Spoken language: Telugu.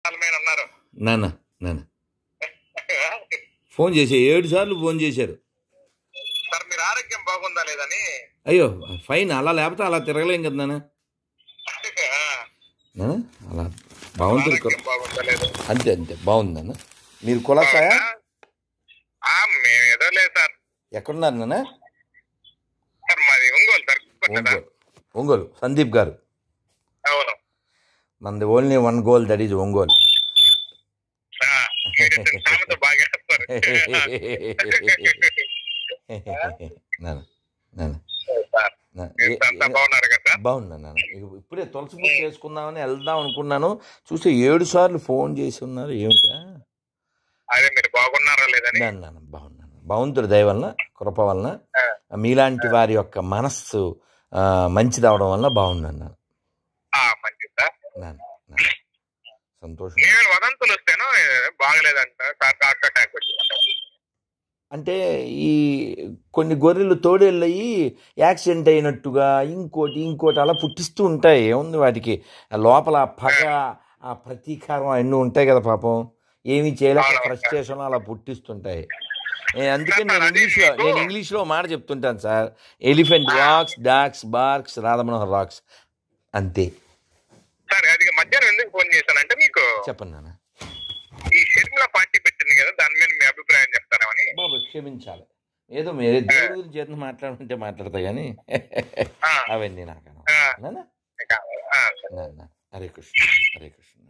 మీద ఉన్నారు నాన్న నాన్న ఫోన్ చేసి ఏడు సార్లు ఫోన్ చేశారు సార్ మీరు ఆరోగ్యం బాగుందా లేదని అయ్యో ఫైన్ అలా లేకపోతే అలా తిరగలేం కదా నాన్న నాన్న, అలా బాగుంటుంది ఆరోగ్యం బాగుందా లేదు అంతే అంతే బాగుంది నాన్న మీరు కులసాయా ఆ, మేము ఏదో లేదు సార్ ఎక్కడున్నారు నాన్న సార్ మాది ఒంగోలు సార్ గుర్తుపట్టారా? ఒంగోలు ఒంగోలు సందీప్ గారు అవును మనది only one goal that is Ongole ఆ, మీరు ఇచ్చిన సామెత బాగా వేస్తారు. నాన్న నాన్న సార్, నా- మీరు ఏ- అంతా ఏ- బాగున్నారు కదా బాగున్నా నాన్న ఇగ ఇప్పుడే తులసి పూజ చేసుకుందామని వెళ్దాం అనుకున్నాను చూస్తే ఏడు సార్లు ఫోన్ చేసి ఉన్నారు ఏమిటా అదే మీరు బాగున్నారా లేదని నాన్న నాన్న బాగున్నాను భగవంతుడి దయ వలన కృప వలన ఆ. మీలాంటి వారి యొక్క మనస్సు ఆ, మంచిదవడం వల్ల బాగున్నాను నాన్న ఆ, మంచిది సార్ నాన్న నాన్న. సంతోషం నేను వదంతులు వస్తేనో ఏ, బాగలేదంట సార్ హార్ట్ అటాక్ వచ్చిందంట అంటే ఈ కొన్ని గొర్రెలు తోడేళ్ళయి యాక్సిడెంట్ అయినట్టుగా ఇంకోటి ఇంకోటి అలా పుట్టిస్తూ ఉంటాయి ఏముంది వాటికి ఆ లోపల ఆ పగ ఆ ప్రతీకారం అన్నీ ఉంటాయి కదా పాపం ఏమీ చేయలేక ఫ్రస్ట్రేషన్ అలా పుట్టిస్తుంటాయి ఏ, అందుకే నేను ఇంగ్లీష్లో నేను ఇంగ్లీష్లో మాట చెప్తుంటాను sir elephant walks dogs barks Radha Manohar rocks అంతే సార్ అది మధ్యాహ్నం ఎందుకు ఫోన్ చేశానంటే మీకు చెప్పండి నాన్న ఈ షర్మిల పార్టీ పెట్టింది కదా దాని మీద మీ అభిప్రాయం చెప్తారేమని బాబు క్షమించాలి ఏదో మీరే దేవుడి గురించి చేత మాట్లాడమంటే మాట్లాడతా కానీ ఆ, అవన్నీ నాకు అనవసరం. ఆ, నాన్న ఇంకా, ఆ, నాన్న హరే కృష్ణ హరే కృష్ణ